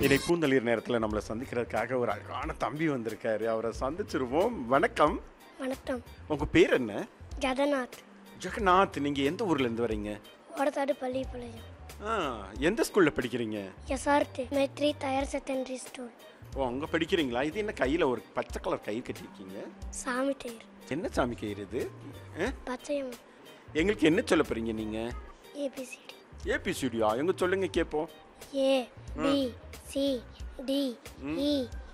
இதை பூந்தளிர் நேரத்தில் நம்மளை சந்திக்கிறதுக்காக ஒரு அழகான தம்பி வந்திருக்காரு அவரை சந்திச்சிருவோம் வணக்கம் வணக்கம் உங்க பேர் என்ன ஜெகநாத் ஜெகநாத் நீங்க எந்த ஊர்ல இருந்து வரீங்க ஓடத்தாடு பள்ளிப்பாளையம் ஆ, எந்த ஸ்கூல்ல படிக்கிறீங்க எஸ்ஆர்டி மெட்ரி தயார் செகண்டரி ஸ்கூல் ஓ அங்க படிக்கிறீங்களா இது என்ன கையில ஒரு பச்சை கலர் கயிறு கட்டியிருக்கீங்க சாமி டேர் என்ன சாமி கயிறு இது ஆ? பச்சையம் எங்களுக்கு என்ன சொல்ல போறீங்க நீங்க ஏபிசிடி ஏபி ஸ்டுடியோ எங்க சொல்லுங்க கேட்போம் A B C D E